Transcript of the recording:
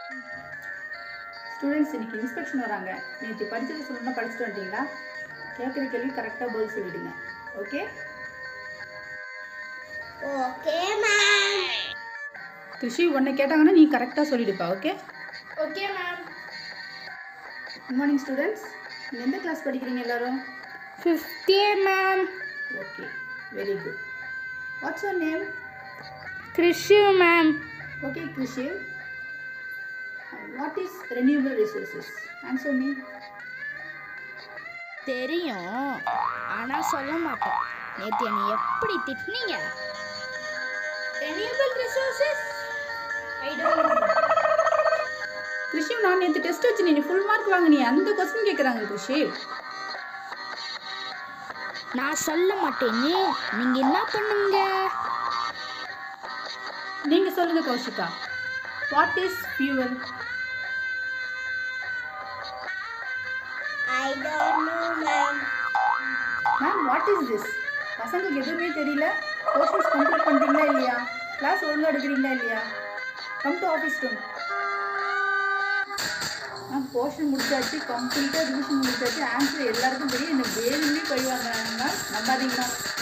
students இன்னைக்கு inspection வராங்க நேற்று படிச்சது சொல்லணும்னா படிச்சுட்டு வந்துட்டீங்களா கேட்குற கேள்வி கரெக்டாக பதில் சொல்லிடுங்க ஓகே ஓகே மேம் கிருஷி உன்னை கேட்டாங்கன்னா நீ கரெக்டாக சொல்லிடுப்பா okay okay ma'am good morning students நீங்கள் எந்த கிளாஸ் படிக்கிறீங்க எல்லாரும் fifth A ma'am okay very good what's your name Krishu ma'am okay Krishi what is renewable resources answer me தெரியும் ஆனா சொல்ல மாட்டேன் நேத்து என்னை எப்படி திட்டினீங்க renewable resources I don't Krishi நான் நேற்று டெஸ்ட் வச்சு நீ ஃபுல் மார்க் வாங்கினீ அந்த கொஸ்டின் கேட்குறாங்க கிருஷி நான் சொல்ல மாட்டேன்னு நீங்க என்ன பண்ணுங்க நீங்கள் சொல்லுங்கள் Kaushika what is fuel I don't know ma'am ma'am what is this பசங்களுக்கு எதுவுமே தெரியல போர்ஷன்ஸ் கம்ப்ளீட் பண்ணுறீங்களா இல்லையா கிளாஸ் ஒழுங்காக எடுக்கிறீங்களா இல்லையா come to office room ma'am portion முடிச்சாச்சு கம்ப்ளீட்டாக ரிவிஷன் முடிச்சாச்சு ஆன்சர் எல்லாருக்கும் தெரியும் இந்த வேணுமே போய் வாங்க மேம் நம்பாதீங்க மேம்